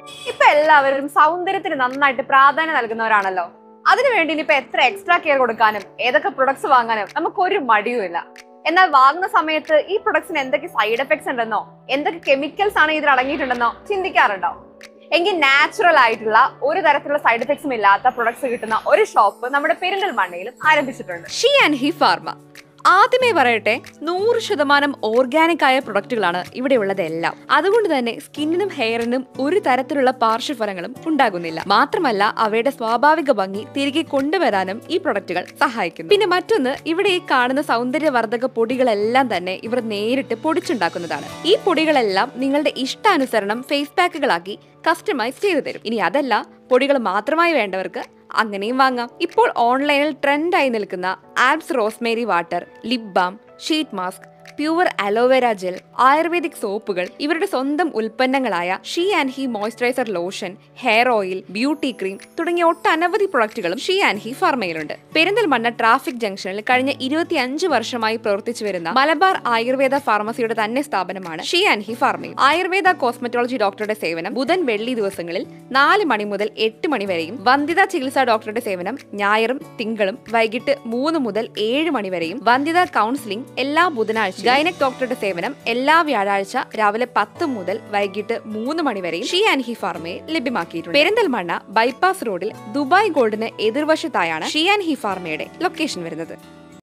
ഇപ്പൊ എല്ലാവരും സൗന്ദര്യത്തിന് നന്നായിട്ട് പ്രാധാന്യം നൽകുന്നവരാണല്ലോ അതിനുവേണ്ടി ഇനിയിപ്പോ എത്ര എക്സ്ട്രാ കെയർ കൊടുക്കാനും ഏതൊക്കെ പ്രൊഡക്ട്സ് വാങ്ങാനും നമുക്ക് ഒരു മടിയുമില്ല എന്നാൽ വാങ്ങുന്ന സമയത്ത് ഈ പ്രൊഡക്ട്സിന് എന്തൊക്കെ സൈഡ് എഫക്ട്സ് ഉണ്ടെന്നോ എന്തൊക്കെ കെമിക്കൽസ് ആണ് ഇതിൽ അടങ്ങിയിട്ടുണ്ടെന്നോ ചിന്തിക്കാറുണ്ടോ എങ്കിൽ നാച്ചുറൽ ആയിട്ടുള്ള ഒരു തരത്തിലുള്ള സൈഡ് എഫക്ട്സും ഇല്ലാത്ത പ്രൊഡക്ട്സ് കിട്ടുന്ന ഒരു ഷോപ്പ് നമ്മുടെ പെരിന്തൽമണ്ണയിലും ആരംഭിച്ചിട്ടുണ്ട് ഷീ ആൻഡ് ഹി ഫാർമ ആദ്യമേ പറയട്ടെ നൂറ് ശതമാനം ഓർഗാനിക് ആയ പ്രൊഡക്റ്റുകളാണ് ഇവിടെയുള്ളതെല്ലാം അതുകൊണ്ട് തന്നെ സ്കിന്നിനും ഹെയറിനും ഒരു തരത്തിലുള്ള പാർശ്വഫലങ്ങളും ഉണ്ടാകുന്നില്ല മാത്രമല്ല അവയുടെ സ്വാഭാവിക ഭംഗി തിരികെ കൊണ്ടുവരാനും ഈ പ്രൊഡക്റ്റുകൾ സഹായിക്കുന്നു പിന്നെ മറ്റൊന്ന് ഇവിടെ ഈ കാണുന്ന സൗന്ദര്യവർദ്ധക പൊടികളെല്ലാം തന്നെ ഇവർ നേരിട്ട് പൊടിച്ചുണ്ടാക്കുന്നതാണ് ഈ പൊടികളെല്ലാം നിങ്ങളുടെ ഇഷ്ടാനുസരണം ഫേസ് പാക്കുകളാക്കി കസ്റ്റമൈസ് ചെയ്തു തരും ഇനി അതല്ല പൊടികൾ മാത്രമായി വേണ്ടവർക്ക് അങ്ങനെയും വാങ്ങാം ഇപ്പോൾ ഓൺലൈനിൽ ട്രെൻഡായി നിൽക്കുന്ന abs rosemary water lip balm sheet mask pure aloe vera gel ayurvedic സോപ്പുകൾ ഇവരുടെ സ്വന്തം ഉൽപ്പന്നങ്ങളായ she and he moisturizer lotion hair oil beauty cream തുടങ്ങിയ ഒട്ടനവധി പ്രൊഡക്റ്റുകളും ഷീ ആൻഡ് ഹി ഫാർമയിലുണ്ട് പെരിന്തൽമണ്ണ ട്രാഫിക് ജംഗ്ഷനിൽ കഴിഞ്ഞ ഇരുപത്തിയഞ്ച് വർഷമായി പ്രവർത്തിച്ചു വരുന്ന മലബാർ ആയുർവേദ ഫാർമസിയുടെ തന്നെ സ്ഥാപനമാണ് ഷീ ആൻഡ് ഹി ഫാർമയും ആയുർവേദ കോസ്മെറ്റോളജി ഡോക്ടറുടെ സേവനം ബുധൻ വെള്ളി ദിവസങ്ങളിൽ നാല് മണി മുതൽ എട്ട് മണി വരെയും വന്ധ്യത ചികിത്സാ ഡോക്ടറുടെ സേവനം ഞായറും തിങ്കളും വൈകിട്ട് മൂന്ന് മുതൽ ഏഴ് മണി വരെയും വന്ധ്യത കൗൺസിലിംഗ് എല്ലാ ബുധനാഴ്ച ഗൈനക് ഡോക്ടറുടെ സേവനം എല്ലാ വ്യാഴാഴ്ച രാവിലെ പത്ത് മുതൽ വൈകിട്ട് മൂന്ന് മണി വരെയും ഷീ ആൻഡ് ഹി ഫാർമയെ ലഭ്യമാക്കിയിട്ടുണ്ട് പെരിന്തൽമണ്ണ ബൈപ്പാസ് റോഡിൽ ദുബായ് ഗോൾഡിന് എതിർവശത്തായാണ് ഷീ ആൻഡ് ഹി ഫാർമയുടെ ലൊക്കേഷൻ വരുന്നത്